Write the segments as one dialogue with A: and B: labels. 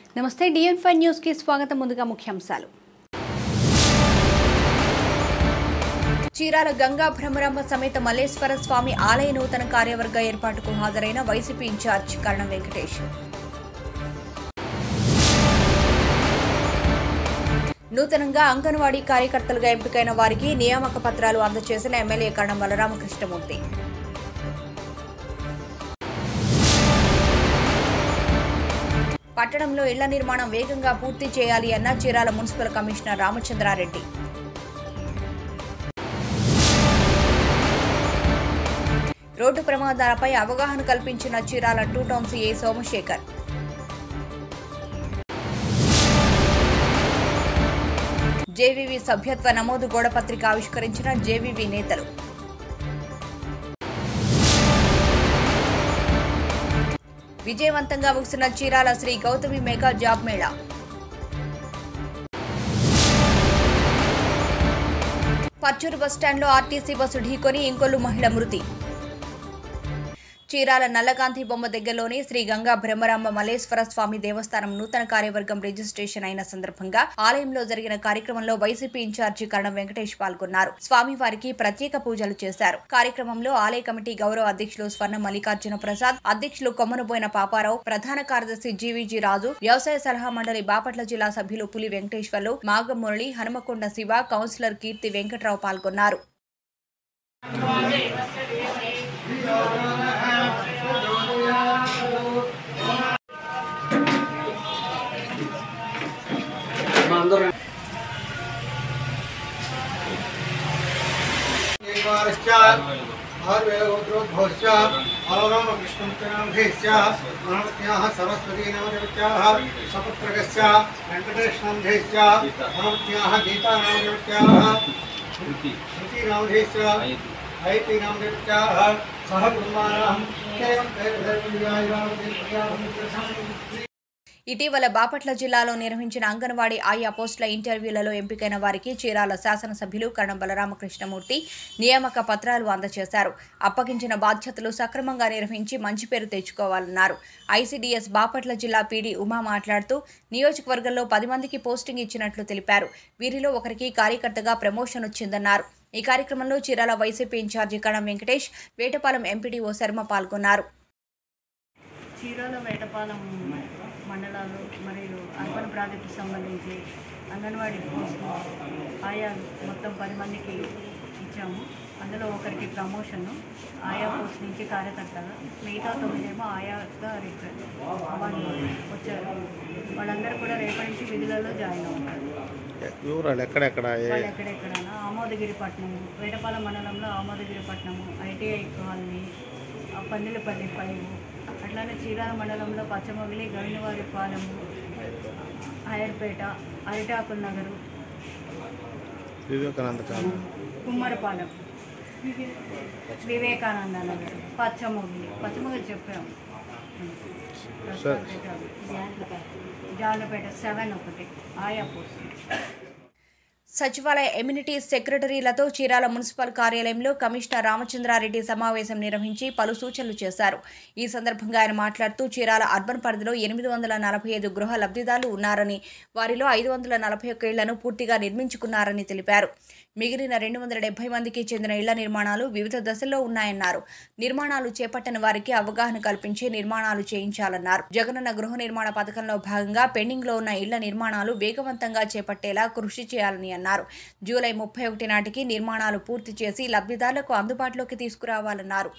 A: నమస్తే డిఎన్ five news కి స్వాగతం ముందుగా ముఖ్యాంశాలు చీరాల గంగా భ్రమరాంబ సమేత మల్లేశ్వర స్వామి ఆలయ నూతన కార్యవర్గ ఏర్పాటుకు హాజరైన వైసీపీ ఇన్ఛార్జ్ కరణం వెంకటేష్ నూతనంగా అంగన్వాడీ కార్యకర్తలుగా ఎంపికైన వారికి నియామక పత్రాలు అందజేసిన ఎమ్మెల్యే కరణం బలరామకృష్ణమూర్తి పట్టణంలో ఇళ్ల నిర్మాణం వేగంగా పూర్తి చేయాలి అన్న Chirala municipal commissioner Ramachandra Reddy road ప్రమాదాలపై అవగాహన కల్పించిన Chirala two town CA Somasekhar JVV సభ్యత్వ నమోదు గోడపత్రిక ఆవిష్కరించిన జేవీవీ నేతలు విజయవంతంగా ముగిసిన చీరాల శ్రీ గౌతమి మెగా జాబ్ మేళా పర్చూరు బస్టాండ్లో ఆర్టీసీ బస్సు ఢీకొని ఇంకొల్లు మహిళ మృతి చీరాల నల్లకాంతి బొమ్మ దగ్గరలోని శ్రీ గంగా బ్రహ్మరాంబ మల్లేశ్వర స్వామి దేవస్థానం నూతన కార్యవర్గం రిజిస్ట్రేషన్ అయిన సందర్భంగా ఆలయంలో జరిగిన కార్యక్రమంలో వైసీపీ ఇన్ఛార్జి కరణం వెంకటేష్ పాల్గొన్నారు స్వామివారికి ప్రత్యేక పూజలు చేశారు కార్యక్రమంలో ఆలయ కమిటీ గౌరవ అధ్యక్షులు స్వర్ణ మల్లికార్జున ప్రసాద్ అధ్యక్షులు కొమ్మనబోయిన పాపారావు ప్రధాన కార్యదర్శి జీవీజీ రాజు వ్యవసాయ సలహా మండలి బాపట్ల జిల్లా సభ్యులు పులి వెంకటేశ్వర్లు మాగం మురళి హనుమకొండ శివ కౌన్సిలర్ కీర్తి వెంకట్రావు పాల్గొన్నారు
B: आयुर्वेदगोत्रोद्भवश्च अलरामकृष्णमुख्यनामधेश्च मनवत्याः सरस्वती नामदेवत्याः सपुत्रकश्च वेङ्कटेशनामधेश्च मनवत्याः गीतानामदेवत्याः श्रुतिनामधेश्च ऐति नामदेवत्याः सह कुर्माणां केवलं तैर्धर्मयायुरामदेव्याः
A: ఇటీవల బాపట్ల జిల్లాలో నిర్వహించిన అంగన్వాడీ ఆయా పోస్టుల ఇంటర్వ్యూలలో ఎంపికైన వారికి చీరాల శాసనసభ్యులు కణం బలరామకృష్ణమూర్తి నియామక పత్రాలు అందజేశారు అప్పగించిన బాధ్యతలు సక్రమంగా నిర్వహించి మంచి పేరు తెచ్చుకోవాలన్నారు ఐసీడీఎస్ బాపట్ల జిల్లా పీడీ ఉమా మాట్లాడుతూ నియోజకవర్గంలో పది మందికి పోస్టింగ్ ఇచ్చినట్లు తెలిపారు వీరిలో ఒకరికి కార్యకర్తగా ప్రమోషన్ వచ్చిందన్నారు ఈ కార్యక్రమంలో చీరాల వైసీపీ ఇన్ఛార్జి కణం వెంకటేష్ వేటపాలెం ఎంపీడీఓ శర్మ పాల్గొన్నారు
C: చీరాల వేటపాలెం మండలాలు మరియు అర్బన్ ప్రాజెక్టుకు సంబంధించి అంగన్వాడీ పోస్టులు ఆయా మొత్తం పది మందికి ఇచ్చాము అందులో ఒకరికి ప్రమోషన్ ఆయా పోస్ట్ నుంచి కార్యకర్తగా మిగతా తొమ్మిదేమో ఆయాగా రిటైర్ వాళ్ళు వచ్చారు వాళ్ళందరూ కూడా రేపటి నుంచి విధులలో జాయిన్ అవుతారు
D: వివరాలు ఎక్కడెక్కడ ఏ
C: వాళ్ళు ఎక్కడెక్కడైనా ఆమోదగిరిపట్నం వేటపాలెం మండలంలో ఆమోదగిరిపట్నం ఐటీఐ కాలనీ ఆ పందిలపల్లి ఫైవ్ అట్లానే చీరాల మండలంలో పచ్చమొగిలి గవినవారి పాలెం హయర్పేట అరిటాకుల నగరు
D: వివేకానంద కాలనీ
C: కుమ్మరపాలెం వివేకానంద నగర్ పచ్చమొగిలి పచ్చమొగిలి చెప్పాము
D: సార్.
C: జాలపేట సెవెన్ ఒకటి ఆయా పోస్ట్
A: సచివాలయ ఎమ్యూనిటీ సెక్రటరీలతో చీరాల మున్సిపల్ కార్యాలయంలో కమిషనర్ రామచంద్రారెడ్డి సమావేశం నిర్వహించి పలు సూచనలు చేశారు ఈ సందర్భంగా ఆయన మాట్లాడుతూ చీరాల అర్బన్ పరిధిలో ఎనిమిది వందల నలభై ఐదు గృహ లబ్ధిదారులు ఉన్నారని వారిలో ఐదు వందల నలభై ఒక్క ఇళ్లను పూర్తిగా నిర్మించుకున్నారని తెలిపారు మిగిలిన రెండు వందల డెబ్బై మందికి చెందిన ఇళ్ల నిర్మాణాలు వివిధ దశల్లో ఉన్నాయన్నారు నిర్మాణాలు చేపట్టని వారికి అవగాహన కల్పించి నిర్మాణాలు చేయించాలన్నారు జగనన్న గృహ నిర్మాణ పథకంలో భాగంగా పెండింగ్ లో ఉన్న ఇళ్ల నిర్మాణాలు వేగవంతంగా చేపట్టేలా కృషి చేయాలని అన్నారు జూలై ముప్పై ఒకటి నాటికి నిర్మాణాలు పూర్తి చేసి లబ్ధిదారులకు అందుబాటులోకి తీసుకురావాలన్నారు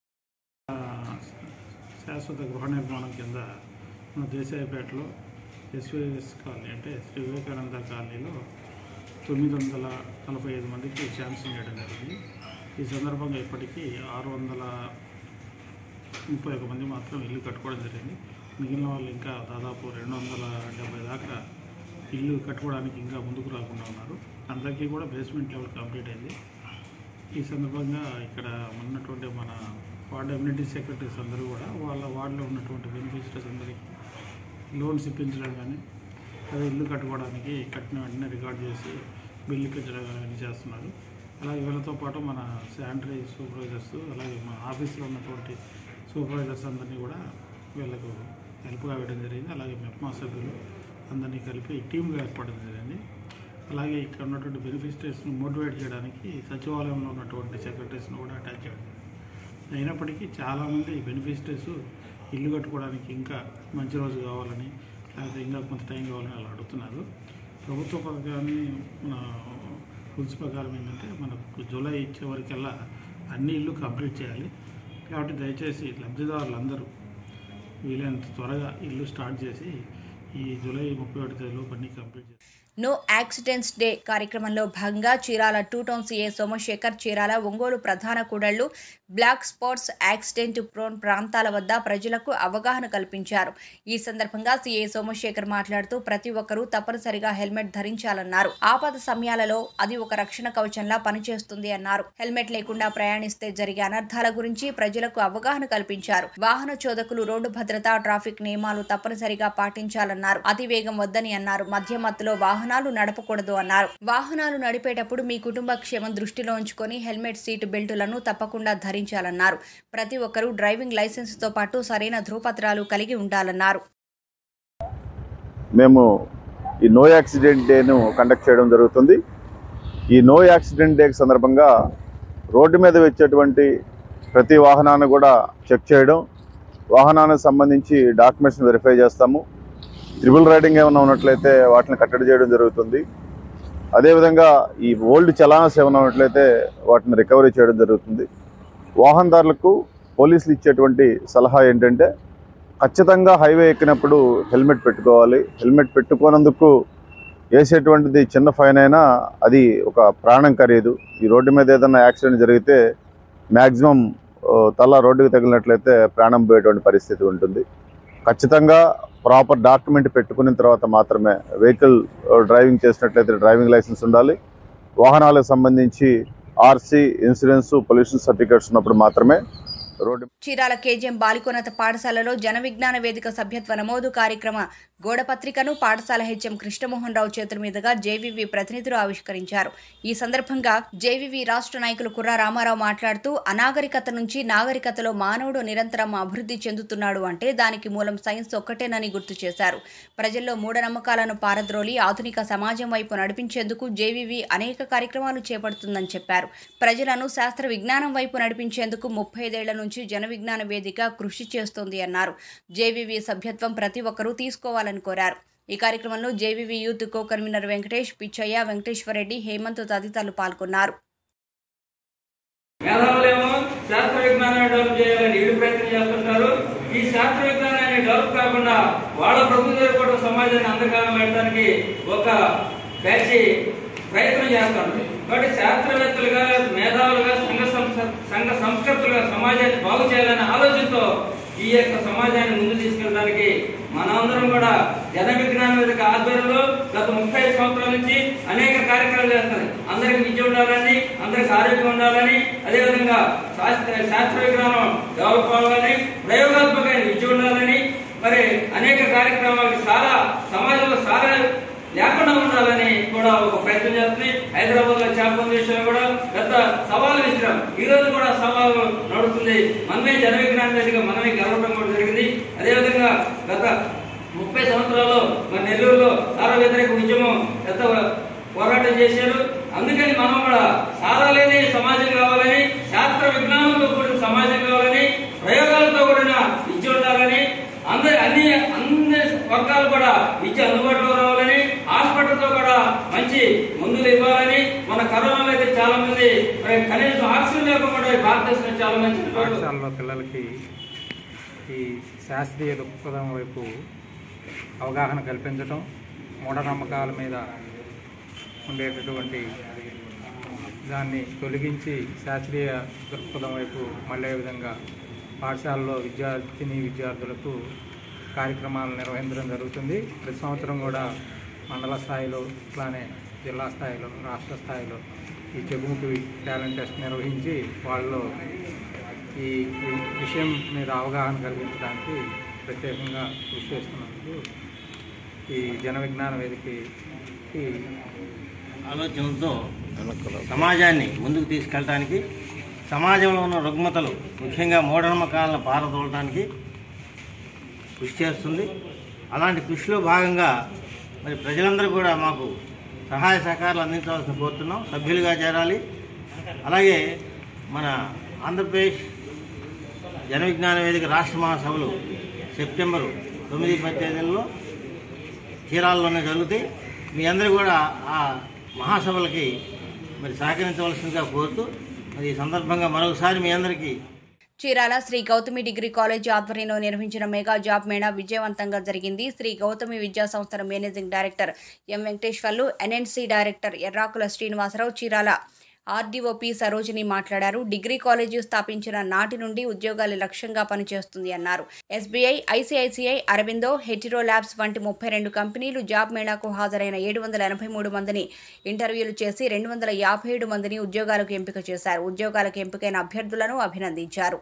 E: శాశ్వత గృహ నిర్మాణం కింద మన దేశాయపేటలో ఎస్విఎస్ కాలనీ అంటే శ్రీ వివేకానంద కాలనీలో తొమ్మిది వందల నలభై ఐదు మందికి శాంక్షన్ చేయడం జరిగింది ఈ సందర్భంగా ఇప్పటికీ ఆరు వందల ముప్పై ఒక మంది మాత్రం ఇల్లు కట్టుకోవడం జరిగింది మిగిలిన వాళ్ళు ఇంకా దాదాపు రెండు వందల డెబ్బై దాకా ఇల్లు కట్టుకోవడానికి ఇంకా ముందుకు రాకుండా ఉన్నారు అందరికీ కూడా బేస్మెంట్ లెవెల్ కంప్లీట్ అయింది ఈ సందర్భంగా ఇక్కడ ఉన్నటువంటి మన వార్డు ఎమ్యూనిటీ సెక్రటరీస్ అందరూ కూడా వాళ్ళ వార్డులో ఉన్నటువంటి బెనిఫిషరీస్ అందరికీ లోన్స్ ఇప్పించడం కానీ అదే ఇల్లు కట్టుకోవడానికి కట్టిన వెంటనే రికార్డ్ చేసి బిల్లు ఇప్పించడం కానీ చేస్తున్నారు అలాగే వీళ్ళతో పాటు మన శానిటరీ సూపర్వైజర్స్ అలాగే మన ఆఫీస్లో ఉన్నటువంటి సూపర్వైజర్స్ అందరినీ కూడా వీళ్ళకు హెల్ప్గా ఇవ్వడం జరిగింది అలాగే మెప్మా సభ్యులు అందరినీ కలిపి టీమ్గా ఏర్పడడం జరిగింది అలాగే ఇక్కడ ఉన్నటువంటి బెనిఫిషరీస్ను మోటివేట్ చేయడానికి సచివాలయంలో ఉన్నటువంటి సెక్రటరీస్ను కూడా అటాచ్ చేయడం జరిగింది. అయినప్పటికీ చాలామంది బెనిఫిషరీస్ ఇల్లు కట్టుకోవడానికి ఇంకా మంచి రోజు కావాలని లేకపోతే ఇంకా కొంత టైం కావాలని అలా అడుగుతున్నారు ప్రభుత్వ పథకాన్ని మన రూల్స్ ప్రకారం ఏంటంటే మనకు జూలై ఇచ్చే వరకల్లా అన్ని ఇల్లు కంప్లీట్ చేయాలి కాబట్టి దయచేసి లబ్ధిదారులందరూ వీలైనంత త్వరగా ఇల్లు స్టార్ట్ చేసి ఈ జూలై ముప్పై ఒకటి తేదీలోపు అన్ని కంప్లీట్ చేయాలి
A: నో యాక్సిడెంట్స్ డే కార్యక్రమంలో భాగంగా Chirala two town CA Somasekhar Chirala Ongole ప్రధాన కూడళ్లు బ్లాక్ స్పాట్స్ యాక్సిడెంట్ ప్రోన్ ప్రాంతాల వద్ద ప్రజలకు అవగాహన కల్పించారు ఈ సందర్భంగా సీఏ సోమశేఖర్ మాట్లాడుతూ ప్రతి ఒక్కరూ తప్పనిసరిగా హెల్మెట్ ధరించాలన్నారు ఆపద సమయాలలో అది ఒక రక్షణ కవచంలా పనిచేస్తుంది అన్నారు హెల్మెట్ లేకుండా ప్రయాణిస్తే జరిగే అనర్థాల గురించి ప్రజలకు అవగాహన కల్పించారు వాహన చోదకులు రోడ్డు భద్రత ట్రాఫిక్ నియమాలు తప్పనిసరిగా పాటించాలన్నారు అతివేగం వద్దని అన్నారు మధ్య మత్తులో వాహనాలు నడపకూడదు అన్నారు వాహనాలు నడిపేటప్పుడు మీ కుటుంబ క్షేమం దృష్టిలో ఉంచుకొని హెల్మెట్ సీటు బెల్టులను తప్పకుండా ధరించాలన్నారు ప్రతి ఒక్కరూ డ్రైవింగ్ లైసెన్స్ తో పాటు సరైన ధృవపత్రాలు కలిగి ఉండాలన్నారు
F: మేము ఈ నో యాక్సిడెంట్ డేను కండక్ట్ చేయడం జరుగుతుంది ఈ నో యాక్సిడెంట్ డే సందర్భంగా రోడ్డు మీద వచ్చేటువంటి ప్రతి వాహనాన్ని కూడా చెక్ చేయడం వాహనానికి సంబంధించి డాక్యుమెంట్స్ని వెరిఫై చేస్తాము ట్రిపుల్ రైడింగ్ ఏమైనా ఉన్నట్లయితే వాటిని కట్టడి చేయడం జరుగుతుంది అదేవిధంగా ఈ ఓల్డ్ చలానస్ ఏమైనా ఉన్నట్లయితే వాటిని రికవరీ చేయడం జరుగుతుంది వాహనదారులకు పోలీసులు ఇచ్చేటువంటి సలహా ఏంటంటే ఖచ్చితంగా హైవే ఎక్కినప్పుడు హెల్మెట్ పెట్టుకోవాలి హెల్మెట్ పెట్టుకోనందుకు వేసేటువంటిది చిన్న ఫైన్ అయినా అది ఒక ప్రాణం ఖరీదు ఈ రోడ్డు మీద ఏదైనా యాక్సిడెంట్ జరిగితే మ్యాక్సిమం తల రోడ్డుకి తగిలినట్లయితే ప్రాణం పోయేటువంటి పరిస్థితి ఉంటుంది ఖచ్చితంగా ప్రాపర్ డాక్యుమెంట్ పెట్టుకున్న తర్వాత మాత్రమే వెహికల్ డ్రైవింగ్ చేసినట్లయితే డ్రైవింగ్ లైసెన్స్ ఉండాలి వాహనాలకు సంబంధించి ఆర్సీ ఇన్సూరెన్స్ పొల్యూషన్ సర్టిఫికేట్స్ ఉన్నప్పుడు మాత్రమే రోడ్డు
A: చీరాల కేజీఎం బాలికోన్నత పాఠశాలలో జన విజ్ఞాన వేదిక సభ్యత్వ నమోదు కార్యక్రమ గోడపత్రికను పాఠశాల హెచ్ఎం కృష్ణమోహన్ రావు చేతుల మీదుగా జేవీవీ ప్రతినిధులు ఆవిష్కరించారు ఈ సందర్భంగా జేవీవీ రాష్ట్ర నాయకులు కుర్రా రామారావు మాట్లాడుతూ అనాగరికత నుంచి నాగరికతలో మానవుడు నిరంతరం అభివృద్ధి చెందుతున్నాడు అంటే దానికి మూలం సైన్స్ ఒక్కటేనని గుర్తు చేశారు ప్రజల్లో మూఢనమ్మకాలను పారద్రోలి ఆధునిక సమాజం వైపు నడిపించేందుకు జేవీవీ అనేక కార్యక్రమాలు చేపడుతుందని చెప్పారు ప్రజలను శాస్త్ర విజ్ఞానం వైపు నడిపించేందుకు ముప్పై ఐదేళ్ల నుంచి జన విజ్ఞాన వేదిక కృషి చేస్తోంది అన్నారు జేవీవీ సభ్యత్వం ప్రతి ఒక్కరూ తీసుకోవాలని కోరారు ఈ కార్యక్రమంలో JVV youth co convener Venkatesh Pichaiah Venkateswara Reddy Hemanth తదితరులు పాల్గొన్నారు
G: మేధావులేమో శాస్త్ర విజ్ఞానాన్ని డెవలప్ చేయాలని వీళ్ళు ప్రయత్నం చేస్తుంటారు ఈ శాస్త్ర విజ్ఞానాన్ని డెవలప్ కాకుండా వాళ్ళ ప్రభుత్వ కూడా సమాజాన్ని అంధకారం పెట్టడానికి ఒక బ్యాచ్ ప్రయత్నం చేస్తారు కాబట్టి శాస్త్రవేత్తలుగా మేధావులుగా సంఘ సంస్క సంఘ సంస్కృతులుగా సమాజాన్ని బాగు చేయాలనే ఆలోచనతో ఈ యొక్క సమాజాన్ని ముందు తీసుకెళ్ళడానికి మనందరం కూడా జన విజ్ఞాన వేదిక ఆధ్వర్యంలో గత ముప్పై ఐదు సంవత్సరాల నుంచి అనేక కార్యక్రమాలు చేస్తున్నారు అందరికి విద్య ఉండాలని అందరికి ఆరోగ్యం ఉండాలని అదేవిధంగా శాస్త్ర శాస్త్ర విజ్ఞానం డెవలప్ అవ్వాలని ప్రయోగాత్మకమైన విద్య ఉండాలని మరి అనేక కార్యక్రమాలకు చాలా సమాజంలో చాలా లేకుండా ఉండాలని కూడా ఒక ప్రయత్నం చేస్తుంది హైదరాబాద్ లో చేపల విషయంలో కూడా పెద్ద సవాలు విసిరాం ఈ రోజు కూడా సవాలు నడుస్తుంది మనమే జన విజ్ఞాన వేదిక మనమే గెలవడం కూడా జరిగింది అదేవిధంగా గత ముప్పై సంవత్సరాల్లో మన నెల్లూరులో సారా వ్యతిరేక ఉద్యమం పెద్ద పోరాటం చేశారు అందుకని మనం కూడా సారా లేని సమాజం కావాలని శాస్త్ర విజ్ఞానంతో కూడిన సమాజం కావాలని ప్రయోగాలతో కూడిన విద్య ఉండాలని అందరి అన్ని అన్ని వర్గాలు కూడా విద్య అందుబాటులో రావాలని హాస్పిటల్తో కూడా మంచి మందులు ఇవ్వాలని మన కరోనాలో అయితే చాలా మంది మరి కనీసం ఆక్సిజన్ లేకుండా ఈ భారతదేశంలో చాలా మంది
H: పాఠశాలలో పిల్లలకి ఈ శాస్త్రీయ దృక్పథం వైపు అవగాహన కల్పించటం మూఢనమ్మకాల మీద ఉండేటటువంటి దాన్ని తొలగించి శాస్త్రీయ దృక్పథం వైపు మళ్ళే విధంగా పాఠశాలలో విద్యార్థిని విద్యార్థులకు కార్యక్రమాలు నిర్వహించడం జరుగుతుంది ప్రతి సంవత్సరం కూడా మండల స్థాయిలో ఇట్లానే జిల్లా స్థాయిలో రాష్ట్ర స్థాయిలో ఈ చెగుముఖి టాలెంట్ టెస్ట్ నిర్వహించి వాళ్ళలో ఈ వి- విషయం మీద అవగాహన కలిగించడానికి ప్రత్యేకంగా కృషి చేస్తున్నందుకు ఈ జన విజ్ఞాన వేదికకి
I: ఆలోచనలతో సమాజాన్ని ముందుకు తీసుకెళ్ళడానికి సమాజంలో ఉన్న రుగ్మతలు ముఖ్యంగా మూఢనమ్మకాలను పారదోలడానికి కృషి చేస్తుంది అలాంటి కృషిలో భాగంగా మరి ప్రజలందరూ కూడా మాకు సహాయ సహకారాలు అందించవలసిన కోరుతున్నాం సభ్యులుగా చేరాలి అలాగే మన ఆంధ్రప్రదేశ్ జన విజ్ఞాన వేదిక రాష్ట్ర మహాసభలు సెప్టెంబరు తొమ్మిది పది తేదీల్లో చీరాల్లోనే జరుగుతాయి మీ అందరూ కూడా ఆ మహాసభలకి మరి సహకరించవలసిందిగా కోరుతూ మరి ఈ సందర్భంగా మరొకసారి మీ అందరికీ
A: చీరాల శ్రీ గౌతమి డిగ్రీ కాలేజ్ ఆధ్వర్యంలో నిర్వహించిన మెగా జాబ్ మేళా విజయవంతంగా జరిగింది శ్రీ గౌతమి విద్యా సంస్థల managing director M Venkateswarlu NNC director Errakula Srinivasa Rao Chirala RDO P Sarojini మాట్లాడారు డిగ్రీ కాలేజీ స్థాపించిన నాటి నుండి ఉద్యోగాలు లక్ష్యంగా పనిచేస్తుంది అన్నారు SBI ICICI Aurobindo Hetero labs వంటి ముప్పై రెండు కంపెనీలు జాబ్ మేళాకు హాజరైన ఏడు వందల ఎనభై మూడు మందిని ఇంటర్వ్యూలు చేసి రెండు వందల యాభై ఏడు మందిని ఉద్యోగాలకు ఎంపిక చేశారు ఉద్యోగాలకు ఎంపికైన అభ్యర్థులను అభినందించారు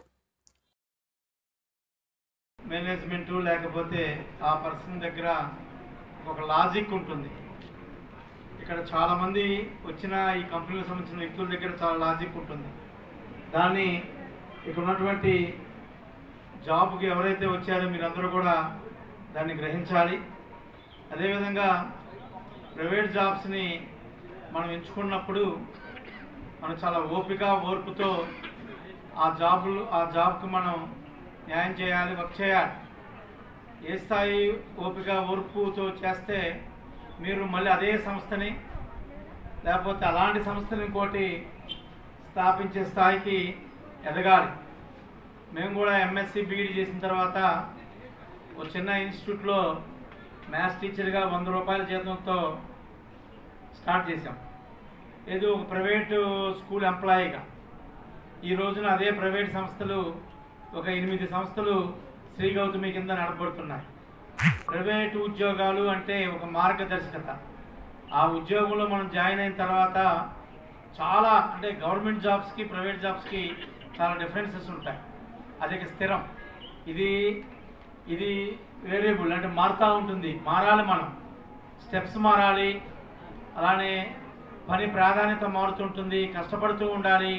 J: మేనేజ్మెంటు లేకపోతే ఆ పర్సన్ దగ్గర ఒక లాజిక్ ఉంటుంది ఇక్కడ చాలామంది వచ్చిన ఈ కంపెనీలకు సంబంధించిన వ్యక్తుల దగ్గర చాలా లాజిక్ ఉంటుంది దాన్ని ఇక్కడ ఉన్నటువంటి జాబ్కి ఎవరైతే వచ్చారో మీరందరూ కూడా దాన్ని గ్రహించాలి అదేవిధంగా ప్రైవేట్ జాబ్స్ని మనం ఎంచుకున్నప్పుడు మనం చాలా ఓపిక ఓర్పుతో ఆ జాబులు ఆ జాబ్కి మనం న్యాయం చేయాలి వర్క్ చేయాలి ఏ స్థాయి ఓపిక ఓర్పుతో చేస్తే మీరు మళ్ళీ అదే సంస్థని లేకపోతే అలాంటి సంస్థని ఇంకోటి స్థాపించే స్థాయికి ఎదగాలి మేము కూడా ఎంఎస్సి బీఈడి చేసిన తర్వాత ఒక చిన్న ఇన్స్టిట్యూట్లో మ్యాథ్స్ టీచర్గా వంద రూపాయల జీతంతో స్టార్ట్ చేశాం ఏదో ఒక ప్రైవేటు స్కూల్ ఎంప్లాయీగా ఈ రోజున అదే ప్రైవేట్ సంస్థలు ఒక ఎనిమిది సంస్థలు శ్రీ గౌతమి కింద నడపబడుతున్నాయి ప్రైవేట్ ఉద్యోగాలు అంటే ఒక మార్గదర్శకత ఆ ఉద్యోగంలో మనం జాయిన్ అయిన తర్వాత చాలా అంటే గవర్నమెంట్ జాబ్స్కి ప్రైవేట్ జాబ్స్కి చాలా డిఫరెన్సెస్ ఉంటాయి అది ఇక స్థిరం ఇది ఇది వేరియబుల్ అంటే మారుతూ ఉంటుంది మారాలి మనం స్టెప్స్ మారాలి అలానే పని ప్రాధాన్యత మారుతుంటుంది కష్టపడుతూ ఉండాలి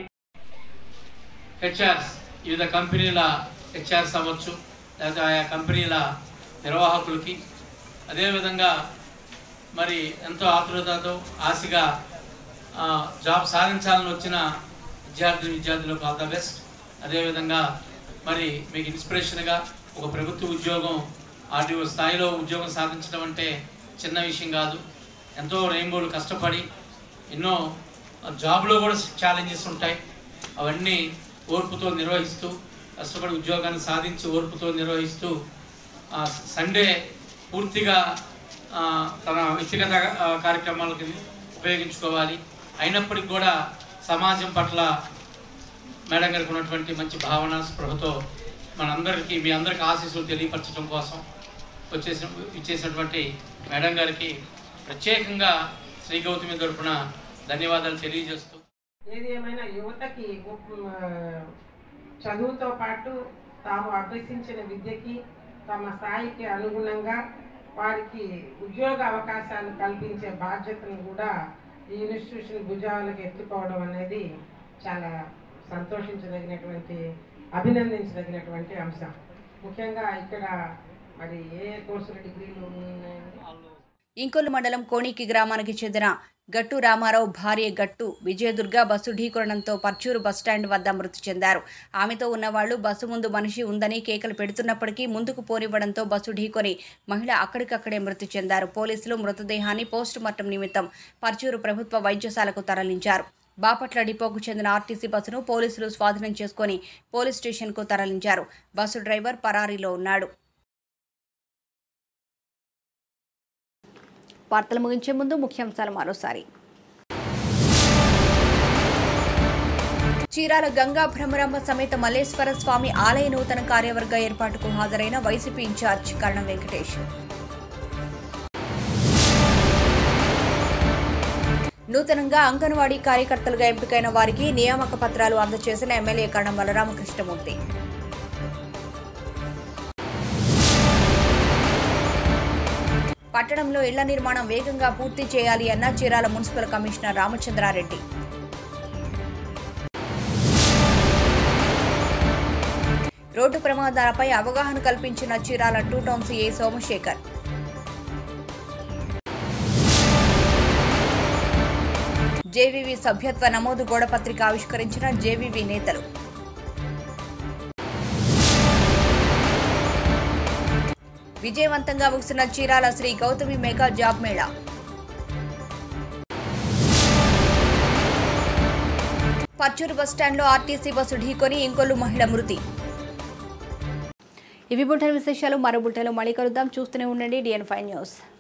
J: హెచ్ఆర్స్ వివిధ కంపెనీల హెచ్ఆర్స్ అవ్వచ్చు లేదా ఆయా కంపెనీల నిర్వాహకులకి అదేవిధంగా మరి ఎంతో ఆతురతతో ఆశగా ఆ, జాబ్ సాధించాలని వచ్చిన విద్యార్థి విద్యార్థులకు ఆల్ ద బెస్ట్ అదేవిధంగా మరి మీకు ఇన్స్పిరేషన్గా ఒక ప్రభుత్వ ఉద్యోగం ఆర్టీఓ స్థాయిలో ఉద్యోగం సాధించడం అంటే చిన్న విషయం కాదు ఎంతో రెయిన్బోలు కష్టపడి ఎన్నో జాబ్లో కూడా ఛాలెంజెస్ ఉంటాయి అవన్నీ ఓర్పుతో నిర్వహిస్తూ కష్టపడి ఉద్యోగాన్ని సాధించి ఓర్పుతో నిర్వహిస్తూ ఆ, సండే పూర్తిగా ఆ, తన వ్యక్తిగత ఆ, కార్యక్రమాలకి ఉపయోగించుకోవాలి అయినప్పటికీ కూడా సమాజం పట్ల మేడం గారికి ఉన్నటువంటి మంచి భావన స్పృహతో మనందరికీ మీ అందరికి ఆశీస్సులు తెలియపరచడం కోసం వచ్చేసిన ఇచ్చేసినటువంటి మేడం గారికి ప్రత్యేకంగా శ్రీ గౌతమి తరపున ధన్యవాదాలు తెలియజేస్తూ
K: ఏది ఏమైనా యువతకి ఉప్- ఆ, చదువుతో పాటు తాము అభ్యసించిన విద్యకి తమ స్థాయికి అనుగుణంగా వారికి ఉద్యోగ అవకాశాలు కల్పించే బాధ్యతను కూడా ఈ ఇన్స్టిట్యూషన్ భుజాలకు ఎత్తుకోవడం అనేది చాలా సంతోషించదగినటువంటి అభినందించదగినటువంటి అంశం ముఖ్యంగా ఇక్కడ మరి ఏ కోర్సుల డిగ్రీలు ఉన్నాయి
A: ఇంకొల్లు మండలం కోణికి గ్రామానికి చెందిన గట్టు రామారావు భార్య గట్టు విజయదుర్గ బస్సు ఢీకొనడంతో పర్చూరు బస్టాండ్ వద్ద మృతి చెందారు ఆమెతో ఉన్నవాళ్లు బస్సు ముందు మనిషి ఉందని కేకలు పెడుతున్నప్పటికీ ముందుకు పోనివ్వడంతో బస్సు ఢీకొని మహిళ అక్కడికక్కడే మృతి చెందారు పోలీసులు మృతదేహాన్ని పోస్టు మార్టం నిమిత్తం పర్చూరు ప్రభుత్వ వైద్యశాలకు తరలించారు బాపట్ల డిపోకు చెందిన ఆర్టీసీ బస్సును పోలీసులు స్వాధీనం చేసుకొని పోలీస్ స్టేషన్కు తరలించారు బస్సు డ్రైవర్ పరారీలో ఉన్నాడు వార్తలు ముగించే ముందు ముఖ్యాంశాలు మరోసారి చీరాల గంగా భ్రమరాంబ సమేత మల్లేశ్వర స్వామి ఆలయ నూతన కార్యవర్గ ఏర్పాటుకు హాజరైన వైసీపీ ఇన్ఛార్జ్ కరణం వెంకటేష్ నూతనంగా అంగన్వాడీ కార్యకర్తలుగా ఎంపికైన వారికి నియామక పత్రాలు అందజేసిన ఎమ్మెల్యే కరణం బలరామకృష్ణమూర్తి పట్టణంలో ఇళ్ల నిర్మాణం వేగంగా పూర్తి చేయాలి అన్న Chirala municipal commissioner Ramachandra Reddy road ప్రమాదాలపై అవగాహన కల్పించిన Chirala two town CA Somasekhar JVV సభ్యత్వ నమోదు గోడపత్రిక ఆవిష్కరించిన జేవీవీ నేతలు విజయవంతంగా ముగిసిన చీరాల శ్రీ గౌతమి మెగా జాబ్ మేళా పచ్చూరు బస్టాండ్లో ఆర్టీసీ బస్సు ఢీకొని ఇంకొల్లు మహిళ మృతి ఇవి బుల్టెన్ విశేషాలు మరో బుల్టెన్లో మళ్ళీ కలుద్దాం చూస్తూనే ఉండండి డిఎన్ ఫైవ్ న్యూస్